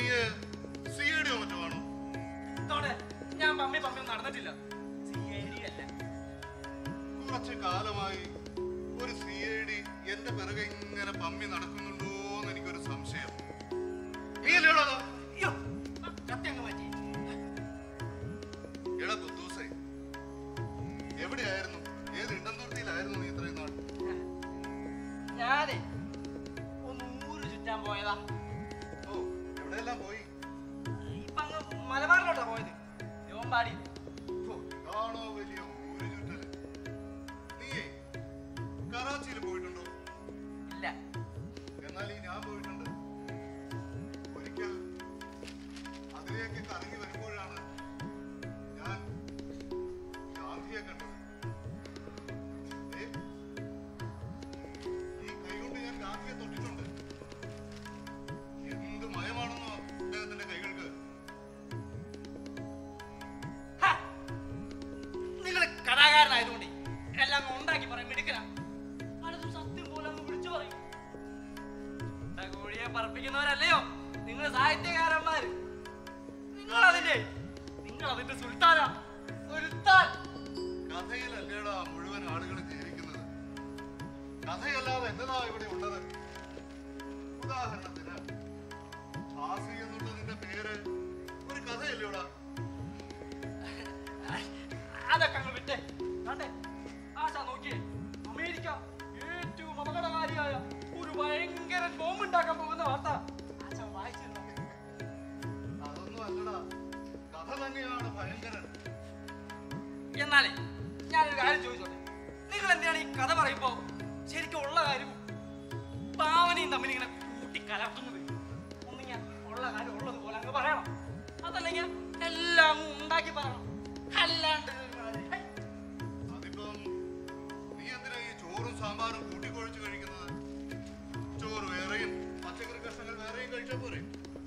B: സി ഐ ഡിയോ മറ്റോ ആണോ
C: ഇതോടെ ഞാൻ പമ്മി പമ്മി ഒന്നും നടന്നിട്ടില്ല സി ഐ ഡി അല്ല
B: കുറച്ച് കാലമായി ഒരു സി ഐ ഡി എന്റെ പിറകെ ഇങ്ങനെ പമ്മി നടക്കുന്നുണ്ടോ എന്ന് എനിക്കൊരു സംശയം നീ അല്ലേടാ അത്?
C: അയ്യോ കത്തി അങ്ങ് മാറ്റി
B: എടാ ബുദ്ധൂസേ എവിടെയായിരുന്നു ഏത് ഇണ്ടംതുർത്തിയിലായിരുന്നു നീ ഇത്രയും നാൾ
C: ഞാനേ ഒന്ന് ഊര് ചുറ്റാൻ പോയതാ
B: ഓ എവിടെയെല്ലാം പോയി
C: ഇപ്പൊ അങ്ങ് മലബാറിലോട്ടാ പോയത് യോമ്പാടി
B: ഓ, ഇതാണോ വലിയ ഊര് ചുറ്റല് നീയേ കറാച്ചിയിൽ പോയിട്ടുണ്ടോ
C: ഇല്ല
B: എന്നാൽ ഈ ഞാൻ പോയിട്ടുണ്ട് ഒരിക്കൽ അതിലേക്ക് കറങ്ങി വരുമ്പോഴാണ് ഞാൻ ഗാന്ധിയെ കണ്ടത് ദേ, ഈ കൈകൊണ്ട് ഞാൻ ഗാന്ധിയെ തൊട്ടിട്ടുണ്ട് എന്ത് മയമാണെന്നോ അദ്ദേഹത്തിന്റെ കൈകൾക്ക്
C: നിങ്ങൾ കലാകാരനായതുകൊണ്ട് എല്ലാം അങ്ങ് ഉണ്ടാക്കി പറയും മിടുക്കല പലതും സത്യം പോലെ അങ്ങ് വിളിച്ചു പറയും ഇട്ട കോഴിയെ പറപ്പിക്കുന്നവരല്ലയോ നിങ്ങൾ സാഹിത്യകാരന്മാര് നിങ്ങൾ അതിന്റെ നിങ്ങൾ അതിന്റെ സുൽത്താനാ സുൽത്താൻ
B: കഥയിലല്ലേടാ മുഴുവൻ ആളുകൾ ജീവിക്കുന്നത് കഥയല്ലാതെ എന്നതാ ഇവിടെ ഉള്ളത് ഉദാഹരണത്തിന് ഹാസി എന്നുള്ളതിന്റെ പേര് ഒരു കഥയല്ലേടാ
C: അതൊക്കെ അങ്ങ് വിട്ടേ കണ്ടേ ആശാ നോക്കിയേ അമേരിക്ക ഏറ്റവും അപകടകാരിയായ ഒരു ഭയങ്കര ബോംബ് ഉണ്ടാക്കാൻ പോകുന്ന വാർത്ത ആശാ വായിച്ചിരുന്നു
B: അതൊന്നും അല്ലടാ കഥ തന്നെയാണ് ഭയങ്കരൻ
C: എന്നാലേ ഞാനൊരു കാര്യം ചോദിച്ചോട്ടെ നിങ്ങൾ എന്തിനാണ് ഈ കഥ പറയുമ്പോ ശരിക്കും ഉള്ള കാര്യം ഭാവനയും തമ്മിൽ ഇങ്ങനെ കൂട്ടി കലർത്തുന്നത് ഒന്നിങ്ങനെ ഉള്ള കാര്യം ഉള്ളത് പോലെ അങ്ങ് പറയണം അതല്ലെങ്കിൽ എല്ലാം അങ്ങ് ഉണ്ടാക്കി പറയണം അല്ലാണ്ട് ഹൈ,
B: അതിപ്പം നീ എന്തിനാ ഈ ചോറും സാമ്പാറും കൂട്ടിക്കൊഴിച്ച് കഴിക്കുന്നത് ചോറ് വേറെയും പച്ചക്കറി കഷ്ണങ്ങൾ വേറെയും കഴിച്ചാൽ പോരെ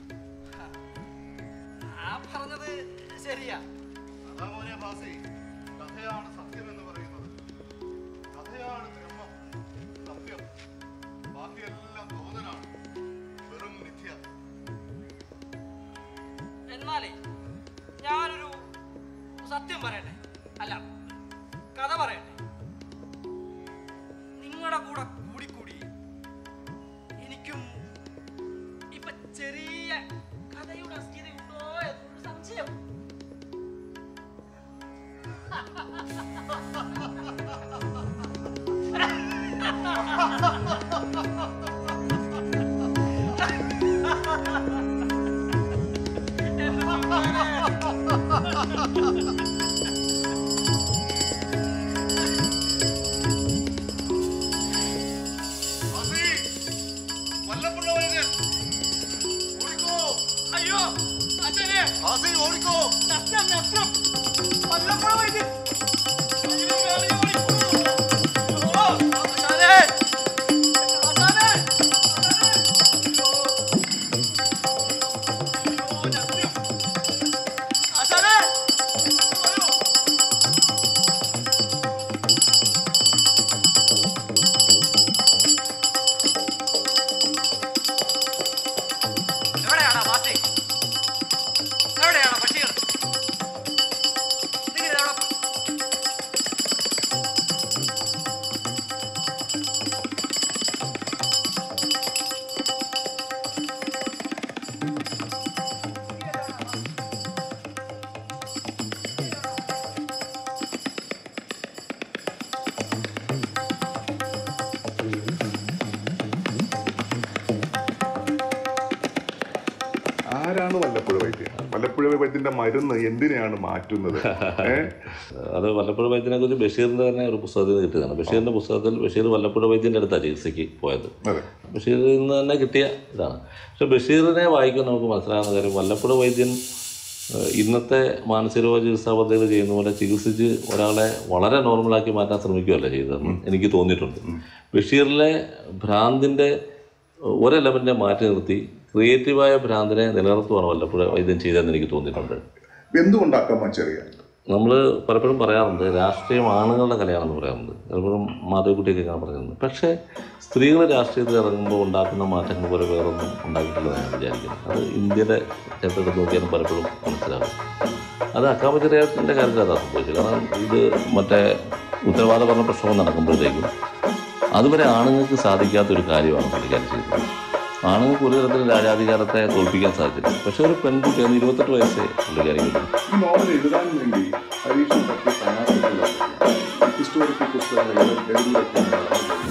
C: ആ പറഞ്ഞത് ശരിയാ
B: അതാ മോനെ ബാസി കഥയാണ് സത്യം എന്ന് പറയുന്നത് കഥയാണ് ബ്രഹ്മം സത്യം ബാക്കിയെല്ലാം തോന്നലാണ് വെറും മിഥ്യ
C: എന്നാലേ ഞാനൊരു സത്യം പറയട്ടെ അല്ല കഥ പറയട്ടെ നിങ്ങളുടെ കൂടെ കൂടിക്കൂടി എനിക്കും ഇപ്പൊ ചെറിയ കഥയുടെ അസ്ഥിത ഉണ്ടോ എന്നൊരു സംശയം
B: ബാസി വല്ലപ്പുഴ വൈദ്യൻ ഓടിക്കോ
C: അയ്യോ അച്ഛനെ
B: ബാസി ഓടിക്കോ
C: നഷ്ടം നഷ്ടം വല്ലപ്പോഴും വൈദ്യൻ എവിടെയാണോ വാസി എവിടെയാണോ ബഷീർ നിങ്ങൾ എവിടെ
B: ആരാണ് വല്ലപ്പുഴ വൈദ്യൻ വല്ലപ്പുഴ വൈദ്യന്റെ മരുന്ന് എന്തിനെയാണ് മാറ്റുന്നത് ഏ?
O: അത് വല്ലപ്പുഴ വൈദ്യനെ കുറിച്ച് ബഷീറിന്റെ തന്നെ ഒരു പുസ്തകത്തിൽ നിന്ന് കിട്ടിയതാണ് ബഷീറിന്റെ പുസ്തകത്തിൽ ബഷീർ വല്ലപ്പുഴ വൈദ്യന്റെ അടുത്താണ് ചികിത്സയ്ക്ക് പോയത് ബഷീറിൽ നിന്ന് തന്നെ കിട്ടിയ ഇതാണ് പക്ഷെ ബഷീറിനെ വായിക്കാൻ നമുക്ക് മനസ്സിലാകുന്ന കാര്യം വല്ലപ്പുഴ വൈദ്യൻ ഏഹ്, ഇന്നത്തെ മാനസികരോഗ ചികിത്സാ പദ്ധതികൾ ചെയ്യുന്ന പോലെ ചികിത്സിച്ച് ഒരാളെ വളരെ നോർമലാക്കി മാറ്റാൻ ശ്രമിക്കുകയല്ല ചെയ്തതെന്ന് എനിക്ക് തോന്നിയിട്ടുണ്ട് ബഷീറിലെ ഭ്രാന്തിൻ്റെ ഒരെലമെൻറ്റിനെ മാറ്റി നിർത്തി ക്രിയേറ്റീവായ ഭ്രാന്തിനെ നിലനിർത്തുവാണ് വല്ലപ്പുഴ വൈദ്യൻ ചെയ്തതെന്ന് എനിക്ക് തോന്നിയിട്ടുണ്ട്
B: എന്തുകൊണ്ടാക്കാം മച്ചറിയ
O: നമ്മൾ പലപ്പോഴും പറയാറുണ്ട് രാഷ്ട്രീയം ആണുങ്ങളുടെ കലയാണെന്ന് പറയാറുണ്ട് പലപ്പോഴും മാധവിക്കുട്ടിയൊക്കെ ഞാൻ പറയുന്നത് പക്ഷേ സ്ത്രീകൾ രാഷ്ട്രീയത്തിൽ ഇറങ്ങുമ്പോൾ ഉണ്ടാക്കുന്ന മാറ്റങ്ങൾ പോലെ വേറൊന്നും ഉണ്ടാക്കിയിട്ടില്ലെന്ന് ഞാൻ വിചാരിക്കുന്നത് അത് ഇന്ത്യയുടെ ചരിത്രത്തിൽ നോക്കിയാലും പലപ്പോഴും മനസ്സിലാകും അത് അക്കാമചെറിയാത്തിൻ്റെ കാര്യത്തിൽ അതാണ് സംഭവിച്ചത് കാരണം ഇത് മറ്റേ ഉത്തരവാദപരണ പ്രശ്നം നടക്കുമ്പോഴത്തേക്കും അതുവരെ ആണുങ്ങൾക്ക് സാധിക്കാത്തൊരു കാര്യമാണ് പുള്ളിക്കാരി ചെയ്തത് ആണുങ്ങൾക്ക് ഒരു തരത്തിലും രാജാധികാരത്തെ തോൽപ്പിക്കാൻ സാധിച്ചില്ല പക്ഷേ ഒരു പെൺകുട്ടി അന്ന് ഇരുപത്തെട്ട് വയസ്സേ പുള്ളിക്കാരിക്കുള്ളൂ
B: ഈ നോവൽ എഴുതാൻ വേണ്ടി പരീക്ഷ പറ്റിയ തയ്യാറെടുപ്പുകൾ ഹിസ്റ്റോറിക്കൽ പുസ്തകങ്ങൾ എഴുതിയൊക്കെയാണ്